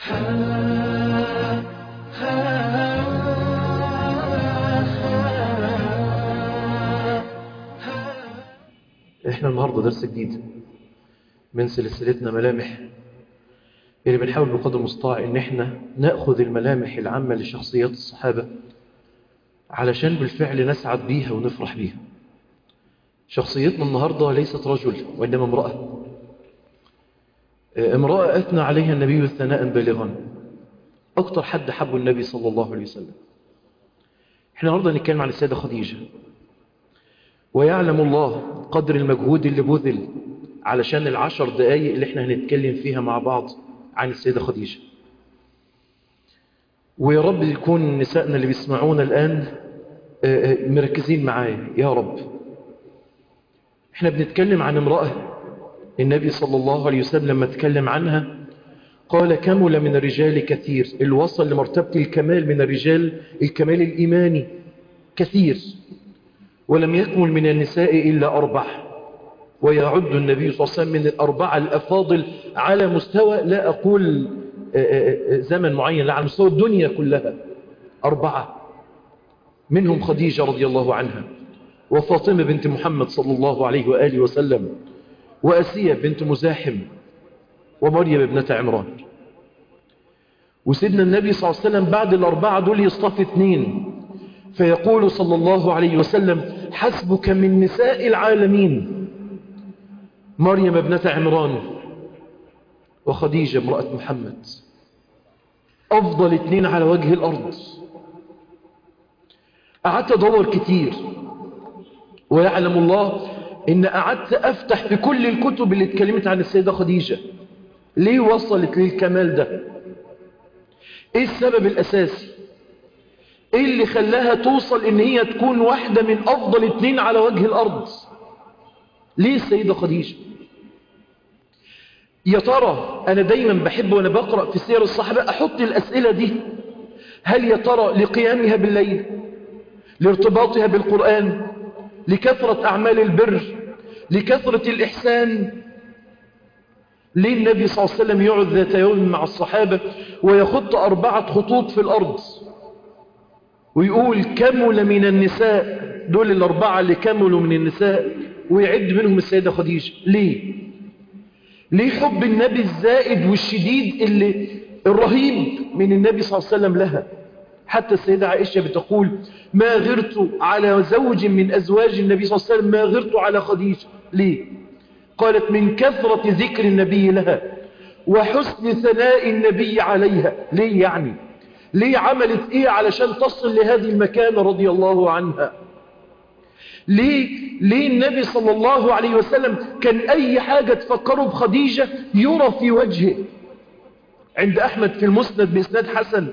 احنا النهاردة درس جديد من سلسلتنا ملامح اللي بنحاول بقدر المستطاع ان احنا نأخذ الملامح العامة لشخصيات الصحابة علشان بالفعل نسعد بيها ونفرح بيها شخصيتنا النهاردة ليست رجل وإنما امرأة امرأة أثنى عليها النبي ثناء بالغا أكتر حد حب النبي صلى الله عليه وسلم احنا النهاردة نتكلم عن السيدة خديجة ويعلم الله قدر المجهود اللي بذل علشان العشر دقايق اللي احنا هنتكلم فيها مع بعض عن السيدة خديجة ويا رب يكون نسائنا اللي بيسمعونا الآن مركزين معايا يا رب احنا بنتكلم عن امرأة النبي صلى الله عليه وسلم لما اتكلم عنها قال كمل من الرجال كثير اللي وصل لمرتبة الكمال من الرجال الكمال الإيماني كثير ولم يكمل من النساء إلا أربع ويعد النبي صلى الله عليه وسلم من الأربعة الأفاضل على مستوى لا أقول زمن معين لا على مستوى الدنيا كلها أربعة منهم خديجة رضي الله عنها وفاطمة بنت محمد صلى الله عليه وآله وسلم وأسية بنت مزاحم ومريم ابنة عمران وسيدنا النبي صلى الله عليه وسلم بعد الأربعة دول يصطفي اثنين فيقول صلى الله عليه وسلم حسبك من نساء العالمين مريم ابنة عمران وخديجة امرأة محمد أفضل اثنين على وجه الأرض قعدت أدور كتير ويعلم الله إن قعدت أفتح في كل الكتب اللي اتكلمت عن السيدة خديجة ليه وصلت للكمال ده ايه السبب الأساسي ايه اللي خلاها توصل ان هي تكون واحدة من افضل اتنين على وجه الارض ليه السيدة خديجة يا ترى انا دايما بحب وانا بقرأ في سير الصحابة احط الاسئلة دي هل يا ترى لقيامها بالليل لارتباطها بالقرآن لكثرة اعمال البر لكثرة الاحسان ليه النبي صلى الله عليه وسلم يقعد ذات يوم مع الصحابة ويخط أربعة خطوط في الأرض ويقول كمل من النساء دول الأربعة اللي كملوا من النساء ويعد منهم السيدة خديجة ليه ليه حب النبي الزائد والشديد اللي الرهيب من النبي صلى الله عليه وسلم لها حتى السيدة عائشة بتقول ما غرت على زوج من أزواج النبي صلى الله عليه وسلم ما غرت على خديجة ليه قالت من كثرة ذكر النبي لها وحسن ثناء النبي عليها ليه يعني ليه عملت ايه علشان تصل لهذه المكانة رضي الله عنها ليه, ليه النبي صلى الله عليه وسلم كان اي حاجة تفكروا بخديجة يرى في وجهه عند احمد في المسند باسناد حسن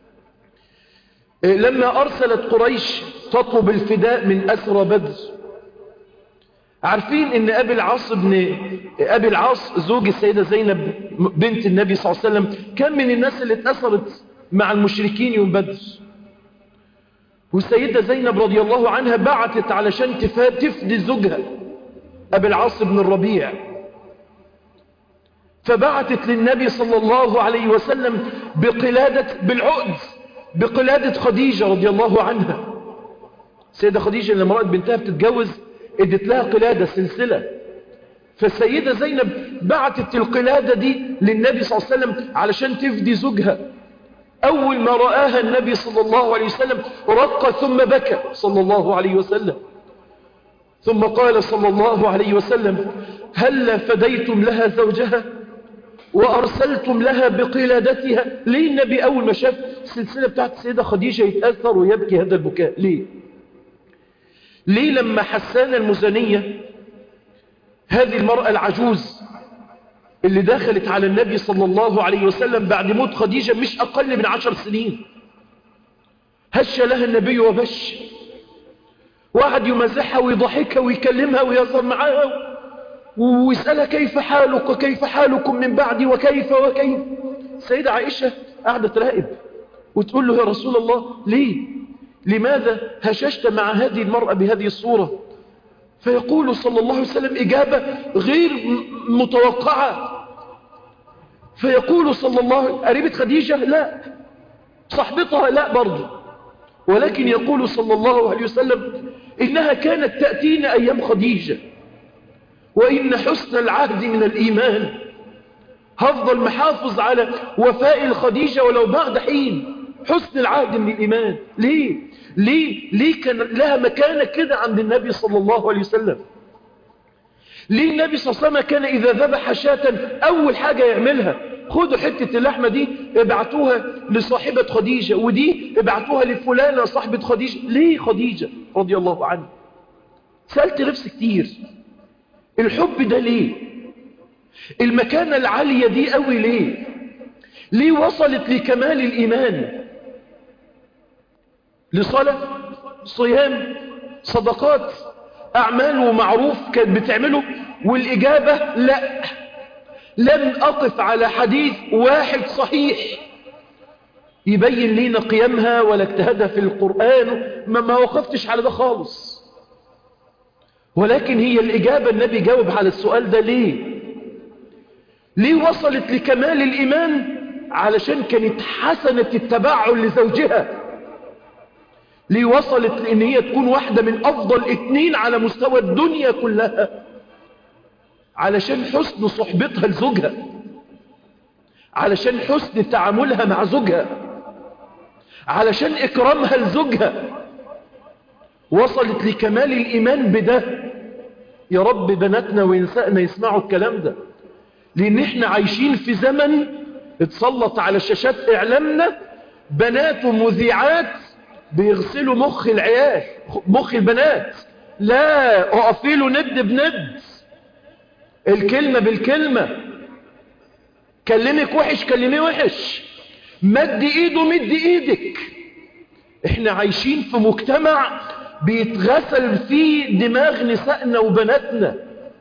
لما ارسلت قريش تطلب الفداء من اسرى بدر عارفين ان ابي العاص ابن ابي العاص زوج السيدة زينب بنت النبي صلى الله عليه وسلم كان من الناس اللي اتأثرت مع المشركين يوم بدر والسيدة زينب رضي الله عنها بعتت علشان تفدي زوجها أبي العاص بن الربيع فبعتت للنبي صلى الله عليه وسلم بقلادة بالعقد بقلادة خديجة رضي الله عنها السيدة خديجة لما رأت بنتها بتتجوز ادت لها قلادة سلسلة فالسيدة زينب بعتت القلادة دي للنبي صلى الله عليه وسلم علشان تفدي زوجها أول ما رآها النبي صلى الله عليه وسلم رق ثم بكى صلى الله عليه وسلم ثم قال صلى الله عليه وسلم هل فديتم لها زوجها وأرسلتم لها بقلادتها ليه النبي أول ما شاف السلسلة بتاعت السيدة خديجة يتأثر ويبكي هذا البكاء ليه ليه لما حسان المزنية هذه المرأة العجوز اللي دخلت على النبي صلى الله عليه وسلم بعد موت خديجة مش أقل من عشر سنين هش لها النبي وبش وقعد يمزحها ويضحكها ويكلمها ويهزر معاها ويسألها كيف حالك وكيف حالكم من بعدي وكيف وكيف السيدة عائشة قاعدة تراقب وتقول له يا رسول الله ليه لماذا هششت مع هذه المرأة بهذه الصورة فيقول صلى الله عليه وسلم إجابة غير متوقعة فيقول صلى الله قريبة خديجة لا صاحبتها لا برضه ولكن يقول صلى الله عليه وسلم إنها كانت تأتينا أيام خديجة وإن حسن العهد من الإيمان هفضل محافظ على وفاء الخديجة ولو بعد حين حسن العهد من الإيمان ليه؟ ليه؟ ليه كان لها مكانة كده عند النبي صلى الله عليه وسلم ليه النبي صلى الله عليه وسلم كان إذا ذبح شاة أول حاجة يعملها خدوا حتة اللحمة دي ابعتوها لصاحبة خديجة ودي ابعتوها لفلانة صاحبة خديجة ليه خديجة رضي الله عنها سألت نفسي كتير الحب ده ليه المكانة العالية دي قوي ليه ليه وصلت لكمال الإيمان لصلاة صيام صدقات أعمال ومعروف كانت بتعمله والإجابة لا لم أقف على حديث واحد صحيح يبين لنا قيامها ولا اجتهدها في القرآن ما, ما وقفتش على ده خالص ولكن هي الإجابة النبي جاوب على السؤال ده ليه ليه وصلت لكمال الإيمان علشان كانت حسنة التبعل لزوجها ليه وصلت لأن هي تكون واحدة من أفضل اتنين على مستوى الدنيا كلها علشان حسن صحبتها لزوجها علشان حسن تعاملها مع زوجها علشان إكرامها لزوجها وصلت لكمال الإيمان بده يا رب بناتنا ونسائنا يسمعوا الكلام ده لأن احنا عايشين في زمن اتسلط على شاشات إعلامنا بنات ومذيعات بيغسلوا مخ العيال مخ البنات لا اقفي له ند بند الكلمة بالكلمة كلمك وحش كلميه وحش مد ايده مد ايدك احنا عايشين في مجتمع بيتغسل فيه دماغ نسائنا وبناتنا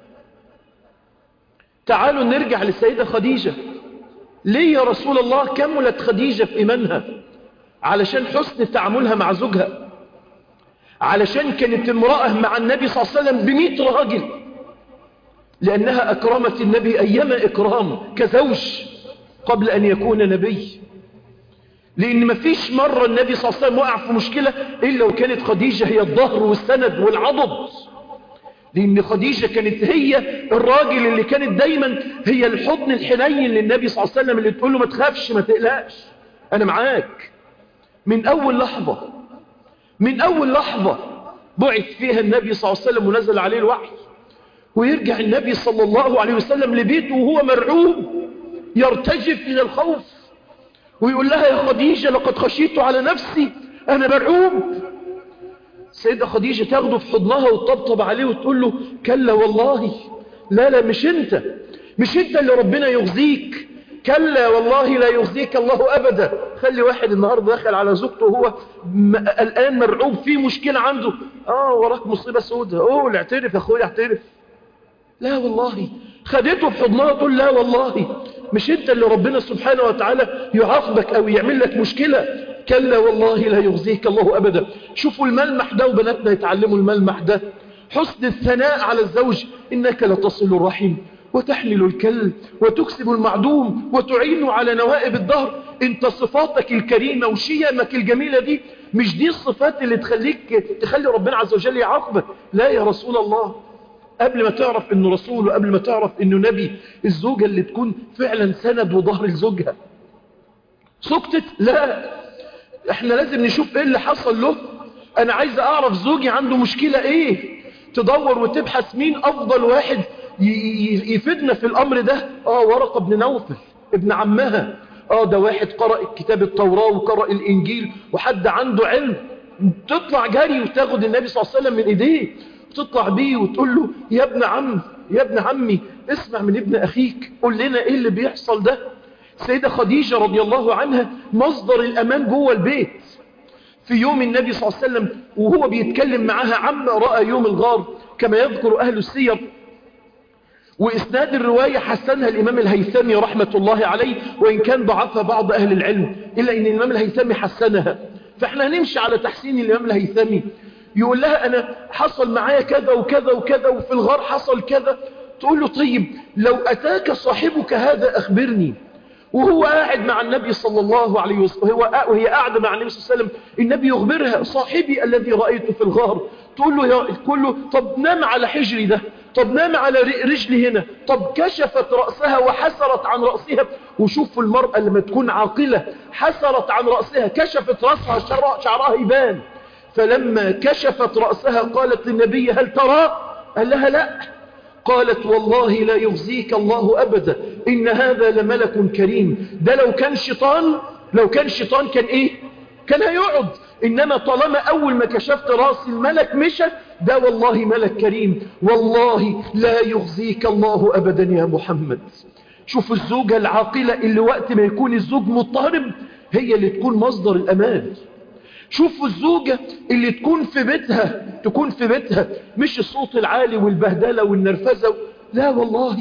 تعالوا نرجع للسيدة خديجة ليه يا رسول الله كملت خديجة في إيمانها علشان حسن تعاملها مع زوجها علشان كانت امرأة مع النبي صلى الله عليه وسلم بمئة راجل لأنها أكرمت النبي أيام إكرام كزوج قبل أن يكون نبي لأن ما فيش مرة النبي صلى الله عليه وسلم وقع في مشكلة إلا وكانت خديجة هي الظهر والسند والعضد لأن خديجة كانت هي الراجل اللي كانت دايما هي الحضن الحنين للنبي صلى الله عليه وسلم اللي تقول له ما تخافش ما تقلقش أنا معاك من أول لحظة من أول لحظة بعث فيها النبي صلى الله عليه وسلم ونزل عليه الوحي ويرجع النبي صلى الله عليه وسلم لبيته وهو مرعوب يرتجف من الخوف ويقول لها يا خديجة لقد خشيت على نفسي أنا مرعوب سيدة خديجة تاخده في حضنها وتطبطب عليه وتقول له كلا والله لا لا مش انت مش انت اللي ربنا يغزيك كلا والله لا يغزيك الله أبدا خلي واحد النهاردة دخل على زوجته وهو الآن مرعوب في مشكلة عنده آه وراك مصيبة سودة أوه اعترف يا أخوي اعترف لا والله خدته في حضنها تقول لا والله مش انت اللي ربنا سبحانه وتعالى يعاقبك او يعمل لك مشكلة كلا والله لا يغزيك الله ابدا شوفوا الملمح ده وبناتنا يتعلموا الملمح ده حسن الثناء على الزوج انك لتصل الرحم وتحمل الكل وتكسب المعدوم وتعين على نوائب الظهر انت صفاتك الكريمة وشيمك الجميلة دي مش دي الصفات اللي تخليك تخلي ربنا عز وجل يعاقبك لا يا رسول الله قبل ما تعرف انه رسول وقبل ما تعرف انه نبي الزوجة اللي تكون فعلا سند وظهر لزوجها سكتت لا احنا لازم نشوف ايه اللي حصل له انا عايز اعرف زوجي عنده مشكلة ايه تدور وتبحث مين افضل واحد يفيدنا في الامر ده اه ورقة ابن نوفل ابن عمها اه ده واحد قرأ كتاب التوراة وقرأ الانجيل وحد عنده علم تطلع جري وتاخد النبي صلى الله عليه وسلم من ايديه تطلع بيه وتقول له يا ابن عم يا ابن عمي اسمع من ابن أخيك قول لنا ايه اللي بيحصل ده سيدة خديجة رضي الله عنها مصدر الأمان جوه البيت في يوم النبي صلى الله عليه وسلم وهو بيتكلم معها عما رأى يوم الغار كما يذكر أهل السير وإسناد الرواية حسنها الإمام الهيثمي رحمة الله عليه وإن كان ضعفها بعض أهل العلم إلا أن الإمام الهيثمي حسنها فإحنا هنمشي على تحسين الإمام الهيثمي يقول لها أنا حصل معايا كذا وكذا وكذا وفي الغار حصل كذا تقول له طيب لو أتاك صاحبك هذا أخبرني وهو قاعد مع النبي صلى الله عليه وسلم وهو وهي قاعدة مع النبي صلى الله عليه وسلم النبي يخبرها صاحبي الذي رأيته في الغار تقول له يا تقول له طب نام على حجري ده طب نام على رجلي هنا طب كشفت رأسها وحسرت عن رأسها وشوفوا المرأة لما تكون عاقلة حسرت عن رأسها كشفت رأسها شعرها يبان فلما كشفت رأسها قالت للنبي هل ترى قال لها لا قالت والله لا يخزيك الله أبدا إن هذا لملك كريم ده لو كان شيطان لو كان شيطان كان إيه كان هيقعد إنما طالما أول ما كشفت راس الملك مشى ده والله ملك كريم والله لا يخزيك الله أبدا يا محمد شوف الزوجة العاقلة اللي وقت ما يكون الزوج مضطرب هي اللي تكون مصدر الأمان شوفوا الزوجة اللي تكون في بيتها تكون في بيتها مش الصوت العالي والبهدلة والنرفزة لا والله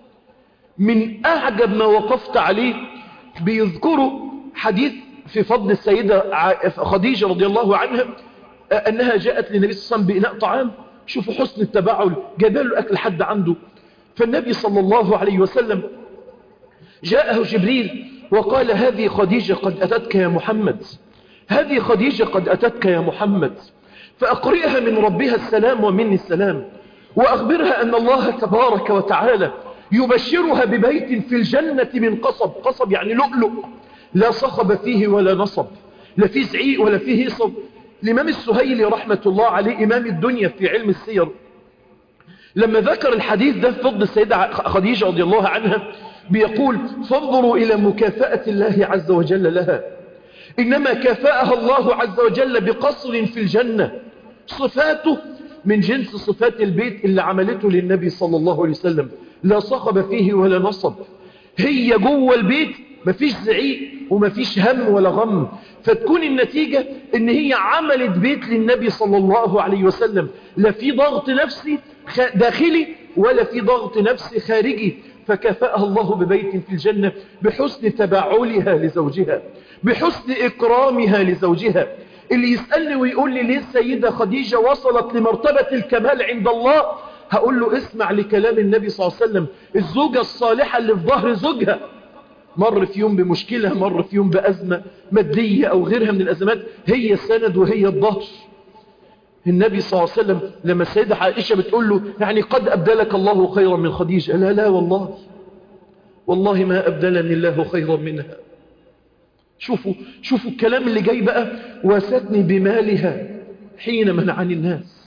من أعجب ما وقفت عليه بيذكروا حديث في فضل السيدة خديجة رضي الله عنها أنها جاءت للنبي صلى الله عليه وسلم بإناء طعام شوفوا حسن التباعل جاب له أكل حد عنده فالنبي صلى الله عليه وسلم جاءه جبريل وقال هذه خديجة قد أتتك يا محمد هذه خديجة قد أتتك يا محمد فأقرئها من ربها السلام ومني السلام وأخبرها أن الله تبارك وتعالى يبشرها ببيت في الجنة من قصب قصب يعني لؤلؤ لا صخب فيه ولا نصب لا فيه زعيق ولا فيه هصب الإمام السهيلي رحمة الله عليه إمام الدنيا في علم السير لما ذكر الحديث ده في فضل السيدة خديجة رضي الله عنها بيقول فانظروا إلى مكافأة الله عز وجل لها إنما كافأها الله عز وجل بقصر في الجنة صفاته من جنس صفات البيت اللي عملته للنبي صلى الله عليه وسلم لا صخب فيه ولا نصب هي جوه البيت مفيش زعيق ومفيش هم ولا غم فتكون النتيجة ان هي عملت بيت للنبي صلى الله عليه وسلم لا في ضغط نفسي داخلي ولا في ضغط نفسي خارجي فكفأها الله ببيت في الجنة بحسن تباعلها لزوجها بحسن إكرامها لزوجها اللي يسألني ويقول لي ليه السيدة خديجة وصلت لمرتبة الكمال عند الله هقول له اسمع لكلام النبي صلى الله عليه وسلم الزوجة الصالحة اللي في ظهر زوجها مر في يوم بمشكلة مر في يوم بأزمة مادية أو غيرها من الأزمات هي السند وهي الظهر النبي صلى الله عليه وسلم لما السيدة عائشة بتقول له يعني قد أبدلك الله خيرا من خديجة لا لا والله والله ما أبدلني الله خيرا منها شوفوا شوفوا الكلام اللي جاي بقى واسدني بمالها حين منعني الناس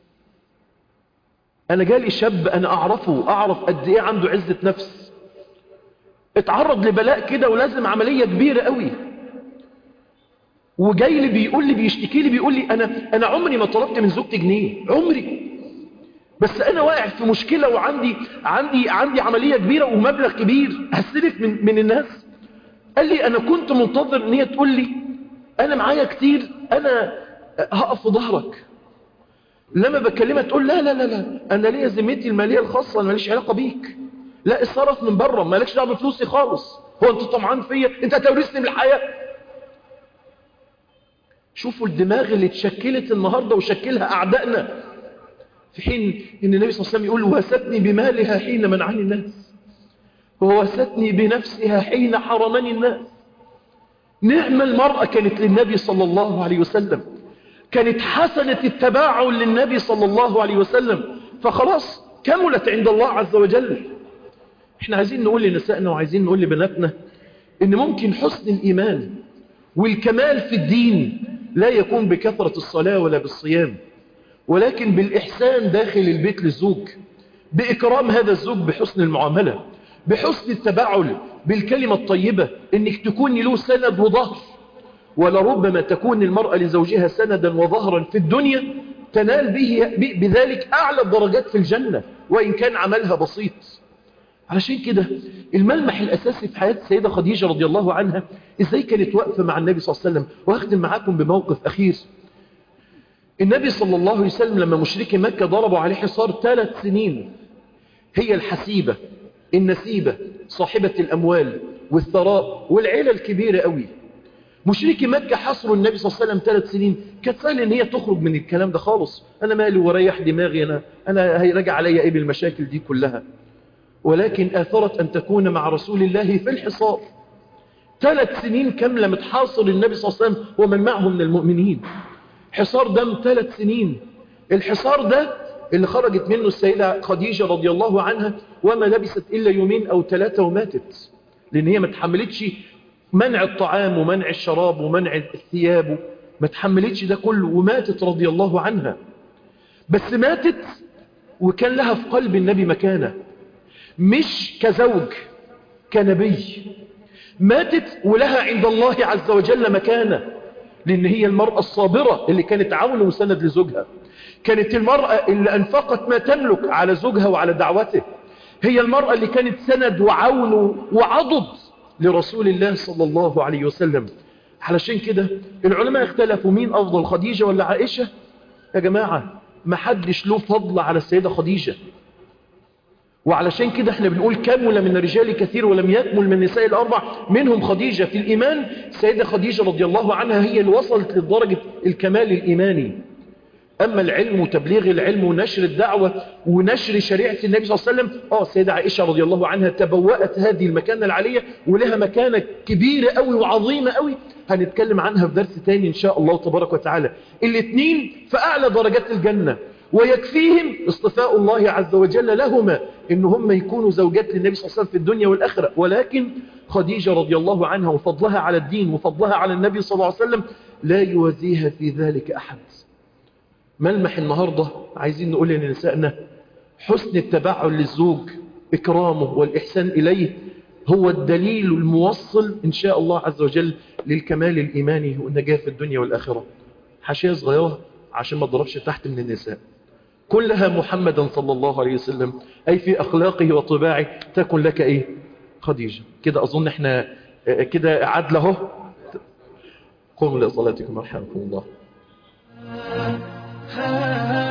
أنا جالي شاب أنا أعرفه أعرف قد إيه عنده عزة نفس اتعرض لبلاء كده ولازم عملية كبيرة قوي وجاي لي بيقول لي بيشتكي لي بيقول لي أنا, أنا عمري ما طلبت من زوجتي جنيه عمري بس أنا واقع في مشكلة وعندي عندي عندي عملية كبيرة ومبلغ كبير هستلف من, من الناس قال لي أنا كنت منتظر إن هي تقول لي أنا معايا كتير أنا هقف في ظهرك لما بكلمها تقول لا لا لا لا أنا ليا ذمتي المالية الخاصة أنا ماليش علاقة بيك لا اتصرف من بره مالكش دعوه بفلوسي خالص هو انت طمعان فيا انت هتورثني من الحياه شوفوا الدماغ اللي اتشكلت النهارده وشكلها اعدائنا في حين ان النبي صلى الله عليه وسلم يقول وستني بمالها حين منعني الناس ووستني بنفسها حين حرمني الناس نعم المرأة كانت للنبي صلى الله عليه وسلم كانت حسنة التباعل للنبي صلى الله عليه وسلم فخلاص كملت عند الله عز وجل احنا عايزين نقول لنسائنا وعايزين نقول لبناتنا ان ممكن حسن الايمان والكمال في الدين لا يكون بكثرة الصلاة ولا بالصيام ولكن بالإحسان داخل البيت للزوج بإكرام هذا الزوج بحسن المعاملة بحسن التباعل بالكلمة الطيبة انك تكون له سند وظهر ولربما تكون المرأة لزوجها سندا وظهرا في الدنيا تنال به بذلك أعلى الدرجات في الجنة وإن كان عملها بسيط علشان كده الملمح الأساسي في حياة السيدة خديجة رضي الله عنها إزاي كانت واقفة مع النبي صلى الله عليه وسلم وأختم معاكم بموقف أخير النبي صلى الله عليه وسلم لما مشركي مكة ضربوا عليه حصار ثلاث سنين هي الحسيبة النسيبة صاحبة الأموال والثراء والعيلة الكبيرة قوي مشركي مكة حصروا النبي صلى الله عليه وسلم ثلاث سنين كانت سهل ان هي تخرج من الكلام ده خالص انا مالي وريح دماغي انا انا هيرجع عليا ايه بالمشاكل دي كلها ولكن اثرت ان تكون مع رسول الله في الحصار ثلاث سنين كاملة متحاصر النبي صلى الله عليه وسلم ومن معه من المؤمنين حصار دم ثلاث سنين الحصار ده اللي خرجت منه السيدة خديجة رضي الله عنها وما لبست إلا يومين أو ثلاثة وماتت لأن هي ما تحملتش منع الطعام ومنع الشراب ومنع الثياب ما تحملتش ده كله وماتت رضي الله عنها بس ماتت وكان لها في قلب النبي مكانة مش كزوج كنبي ماتت ولها عند الله عز وجل مكانة لأن هي المرأة الصابرة اللي كانت عون وسند لزوجها كانت المرأة اللي أنفقت ما تملك على زوجها وعلى دعوته هي المرأة اللي كانت سند وعون وعضد لرسول الله صلى الله عليه وسلم علشان كده العلماء اختلفوا مين أفضل خديجة ولا عائشة يا جماعة ما حدش له فضل على السيدة خديجة وعلشان كده احنا بنقول كمل من الرجال كثير ولم يكمل من النساء الأربع منهم خديجة في الإيمان السيدة خديجة رضي الله عنها هي اللي وصلت لدرجة الكمال الإيماني أما العلم وتبليغ العلم ونشر الدعوة ونشر شريعة النبي صلى الله عليه وسلم آه السيدة عائشة رضي الله عنها تبوأت هذه المكانة العالية ولها مكانة كبيرة قوي وعظيمة قوي هنتكلم عنها في درس تاني إن شاء الله تبارك وتعالى الاثنين في أعلى درجات الجنة ويكفيهم اصطفاء الله عز وجل لهما إن هم يكونوا زوجات للنبي صلى الله عليه وسلم في الدنيا والآخرة ولكن خديجة رضي الله عنها وفضلها على الدين وفضلها على النبي صلى الله عليه وسلم لا يوازيها في ذلك أحد ملمح النهاردة عايزين نقول لنسائنا حسن التبعل للزوج إكرامه والإحسان إليه هو الدليل الموصل إن شاء الله عز وجل للكمال الإيماني والنجاة في الدنيا والآخرة حاشية صغيرة عشان ما تضربش تحت من النساء كلها محمدا صلى الله عليه وسلم أي في أخلاقه وطباعه تكن لك إيه خديجة كده أظن إحنا كده عدله قوموا لصلاتكم رحمكم الله ha ha